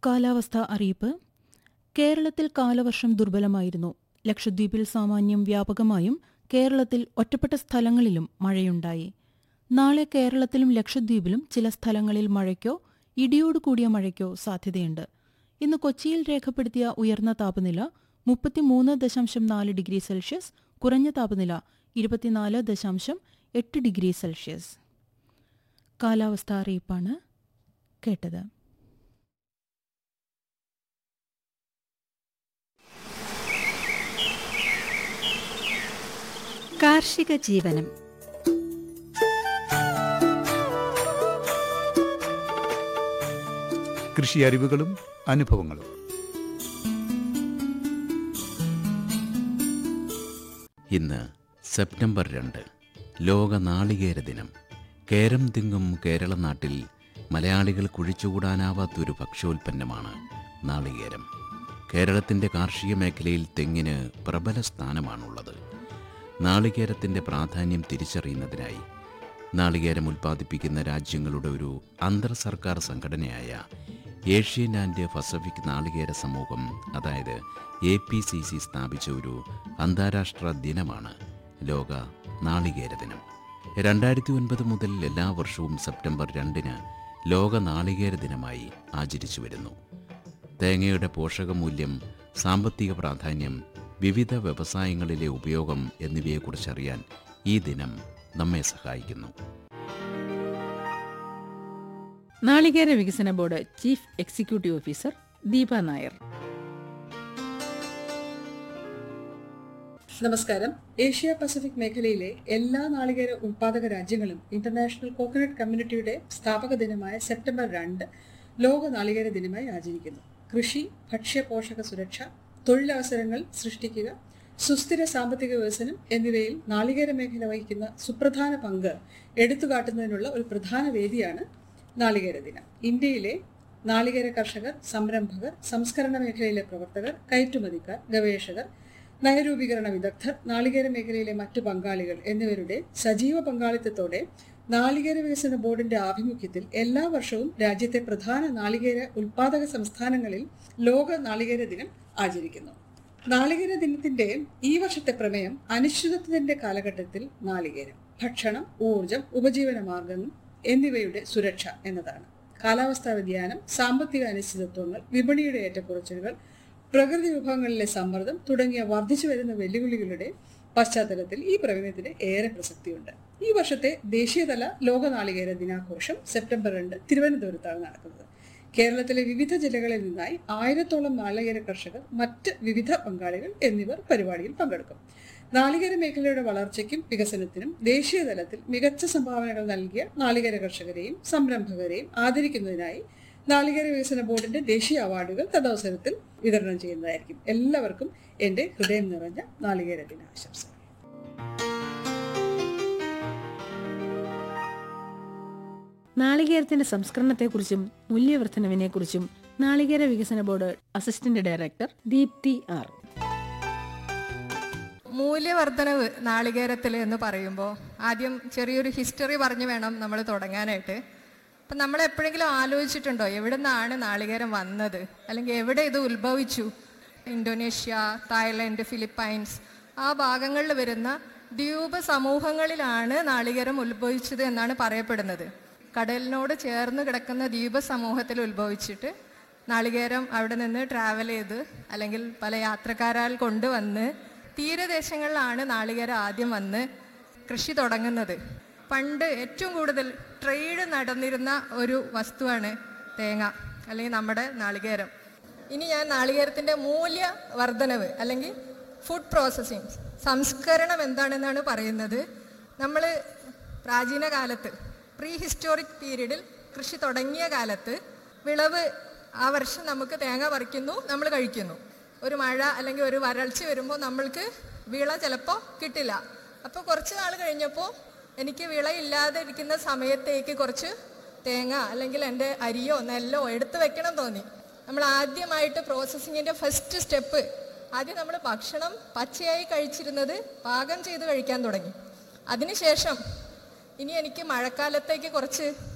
കാലാവസ്ഥ അറിയിപ്പ് കേരളത്തിൽ കാലവർഷം ദുർബലമായിരുന്നു ലക്ഷദ്വീപിൽ സാമാന്യം വ്യാപകമായും കേരളത്തിൽ ഒറ്റപ്പെട്ട സ്ഥലങ്ങളിലും മഴയുണ്ടായി നാളെ കേരളത്തിലും ലക്ഷദ്വീപിലും ചില സ്ഥലങ്ങളിൽ മഴയ്ക്കോ ഇടിയോടുകൂടിയ മഴയ്ക്കോ സാധ്യതയുണ്ട് ഇന്ന് കൊച്ചിയിൽ രേഖപ്പെടുത്തിയ ഉയർന്ന താപനില മുപ്പത്തിമൂന്ന് ദശാംശം നാല് ഡിഗ്രി സെൽഷ്യസ് കുറഞ്ഞ താപനില ഇരുപത്തിനാല് ദശാംശം എട്ട് ഡിഗ്രി സെൽഷ്യസ് കാലാവസ്ഥ അറിയിപ്പാണ് കേട്ടത് കാർഷിക ജീവനം കൃഷി അറിവുകളും അനുഭവങ്ങളും ഇന്ന് സെപ്റ്റംബർ രണ്ട് ലോക നാളികേര ദിനം കേരം തിങ്ങും കേരള നാട്ടിൽ മലയാളികൾ കുഴിച്ചുകൂടാനാവാത്തൊരു ഭക്ഷ്യോൽപ്പന്നമാണ് നാളികേരം കേരളത്തിൻ്റെ കാർഷിക മേഖലയിൽ തെങ്ങിന് പ്രബല സ്ഥാനമാണുള്ളത് നാളികേരത്തിൻ്റെ പ്രാധാന്യം തിരിച്ചറിയുന്നതിനായി നാളികേരം ഉൽപ്പാദിപ്പിക്കുന്ന രാജ്യങ്ങളുടെ ഒരു അന്തർ സർക്കാർ സംഘടനയായ ഏഷ്യൻ ആൻഡ് പസഫിക് നാളികേര സമൂഹം അതായത് എ പി സി സി സ്ഥാപിച്ച ഒരു അന്താരാഷ്ട്ര ദിനമാണ് ലോക നാളികേര ദിനം രണ്ടായിരത്തി ഒൻപത് മുതൽ എല്ലാ വർഷവും സെപ്റ്റംബർ രണ്ടിന് ലോക നാളികേര ദിനമായി ആചരിച്ചു വരുന്നു തേങ്ങയുടെ പോഷകമൂല്യം സാമ്പത്തിക പ്രാധാന്യം വിവിധ വ്യവസായങ്ങളിലെ ഉപയോഗം എന്നിവയെക്കുറിച്ചറിയാൻ ഈ ദിനം നമ്മെ സഹായിക്കുന്നു നാളികേര വികസന board chief executive officer Deepa Nair നമസ്കാരം ഏഷ്യ പസഫിക് മേഖലയിലെ എല്ലാ നാളികേര ഉൽപാദക രാജ്യങ്ങളും ഇന്റർനാഷണൽ കോക്കനട്ട് കമ്മ്യൂണിറ്റിയുടെ സ്ഥാപക ദിനമായ സെപ്റ്റംബർ രണ്ട് ലോക നാളികേര ദിനമായി ആചരിക്കുന്നു കൃഷി ഭക്ഷ്യ പോഷക സുരക്ഷ തൊഴിലവസരങ്ങൾ സൃഷ്ടിക്കുക സുസ്ഥിര സാമ്പത്തിക വികസനം എന്നിവയിൽ നാളികേര മേഖല വഹിക്കുന്ന സുപ്രധാന പങ്ക് എടുത്തുകാട്ടുന്നതിനുള്ള ഒരു പ്രധാന വേദിയാണ് നാളികേര ദിനം ഇന്ത്യയിലെ നാളികേര കർഷകർ സംരംഭകർ സംസ്കരണ മേഖലയിലെ പ്രവർത്തകർ കയറ്റുമതിക്കാർ ഗവേഷകർ നയരൂപീകരണ വിദഗ്ധർ നാളികേര മേഖലയിലെ മറ്റു പങ്കാളികൾ എന്നിവരുടെ സജീവ പങ്കാളിത്തത്തോടെ നാളികേര വികസന ബോർഡിന്റെ ആഭിമുഖ്യത്തിൽ എല്ലാ വർഷവും രാജ്യത്തെ പ്രധാന നാളികേര ഉൽപാദക സംസ്ഥാനങ്ങളിൽ ലോക നാളികേര ദിനം ആചരിക്കുന്നു നാളികേര ദിനത്തിന്റെ ഈ വർഷത്തെ പ്രമേയം അനിശ്ചിതത്വത്തിന്റെ കാലഘട്ടത്തിൽ നാളികേരം ഭക്ഷണം ഊർജം ഉപജീവന മാർഗം എന്നിവയുടെ സുരക്ഷ എന്നതാണ് കാലാവസ്ഥാ വ്യതിയാനം സാമ്പത്തിക അനിശ്ചിതത്വങ്ങൾ വിപണിയുടെ ഏറ്റക്കുറച്ചിലുകൾ പ്രകൃതി വിഭവങ്ങളിലെ സമ്മർദ്ദം തുടങ്ങിയ വർദ്ധിച്ചു വരുന്ന വെല്ലുവിളികളുടെ പശ്ചാത്തലത്തിൽ ഈ പ്രമേയത്തിന് ഏറെ പ്രസക്തിയുണ്ട് ഈ വർഷത്തെ ദേശീയതല ലോക നാളികേര ദിനാഘോഷം സെപ്റ്റംബർ രണ്ട് തിരുവനന്തപുരത്താണ് നടക്കുന്നത് കേരളത്തിലെ വിവിധ ജില്ലകളിൽ നിന്നായി ആയിരത്തോളം നാളികേര കർഷകർ മറ്റ് വിവിധ പങ്കാളികൾ എന്നിവർ പരിപാടിയിൽ പങ്കെടുക്കും നാളികേര മേഖലയുടെ വളർച്ചയ്ക്കും വികസനത്തിനും ദേശീയ തലത്തിൽ മികച്ച സംഭാവനകൾ നൽകിയ നാളികേര കർഷകരെയും സംരംഭകരെയും ആദരിക്കുന്നതിനായി നാളികേര വികസന ബോർഡിന്റെ ദേശീയ അവാർഡുകൾ തദവസരത്തിൽ വിതരണം ചെയ്യുന്നതായിരിക്കും എല്ലാവർക്കും എന്റെ ഹൃദയം നിറഞ്ഞ നാളികേര ദിനാശംസകൾ നാളികേരത്തിന്റെ സംസ്കരണത്തെക്കുറിച്ചും മൂല്യവർദ്ധനവിനെക്കുറിച്ചും നാളികേര വികസന board assistant director Deepthi R മൂല്യവർദ്ധനവ് നാളികേരത്തിൽ എന്ന് പറയുമ്പോൾ ആദ്യം ചെറിയൊരു ഹിസ്റ്ററി പറഞ്ഞു വേണം നമ്മൾ തുടങ്ങാനായിട്ട് അപ്പം നമ്മൾ എപ്പോഴെങ്കിലും ആലോചിച്ചിട്ടുണ്ടോ എവിടെ നിന്നാണ് നാളികേരം വന്നത് അല്ലെങ്കിൽ എവിടെ ഇത് ഉത്ഭവിച്ചു ഇന്തോനേഷ്യ തായ്ലൻഡ് ഫിലിപ്പൈൻസ് ആ ഭാഗങ്ങളിൽ വരുന്ന ദ്വീപ് സമൂഹങ്ങളിലാണ് നാളികേരം ഉത്ഭവിച്ചത് എന്നാണ് പറയപ്പെടുന്നത് കടലിനോട് ചേർന്ന് കിടക്കുന്ന ദ്വീപ സമൂഹത്തിൽ ഉത്ഭവിച്ചിട്ട് നാളികേരം അവിടെ നിന്ന് ട്രാവൽ ചെയ്ത് അല്ലെങ്കിൽ പല യാത്രക്കാരാൽ കൊണ്ടുവന്ന് തീരദേശങ്ങളിലാണ് നാളികേരം ആദ്യം വന്ന് കൃഷി തുടങ്ങുന്നത് പണ്ട് ഏറ്റവും കൂടുതൽ ട്രേഡ് നടന്നിരുന്ന ഒരു വസ്തുവാണ് തേങ്ങ അല്ലെങ്കിൽ നമ്മുടെ നാളികേരം ഇനി ഞാൻ നാളികേരത്തിൻ്റെ മൂല്യ വർധനവ് അല്ലെങ്കിൽ ഫുഡ് പ്രോസസ്സിങ് സംസ്കരണം എന്താണെന്നാണ് പറയുന്നത് നമ്മൾ പ്രാചീന കാലത്ത് പ്രീ ഹിസ്റ്റോറിക് പീരീഡിൽ കൃഷി തുടങ്ങിയ കാലത്ത് വിളവ് ആ വർഷം നമുക്ക് തേങ്ങ പറിക്കുന്നു നമ്മൾ കഴിക്കുന്നു ഒരു മഴ അല്ലെങ്കിൽ ഒരു വരൾച്ച വരുമ്പോൾ നമ്മൾക്ക് വിള ചിലപ്പോൾ കിട്ടില്ല അപ്പോൾ കുറച്ച് നാൾ കഴിഞ്ഞപ്പോൾ എനിക്ക് വിളയില്ലാതെ ഇരിക്കുന്ന സമയത്തേക്ക് കുറച്ച് തേങ്ങ അല്ലെങ്കിൽ എൻ്റെ അരിയോ നെല്ലോ എടുത്തു വെക്കണം തോന്നി നമ്മൾ ആദ്യമായിട്ട് പ്രോസസ്സിങ്ങിൻ്റെ ഫസ്റ്റ് സ്റ്റെപ്പ് ആദ്യം നമ്മൾ ഭക്ഷണം പച്ചയായി കഴിച്ചിരുന്നത് പാകം ചെയ്ത് കഴിക്കാൻ തുടങ്ങി അതിനുശേഷം ഇനി എനിക്ക് മഴക്കാലത്തേക്ക് കുറച്ച്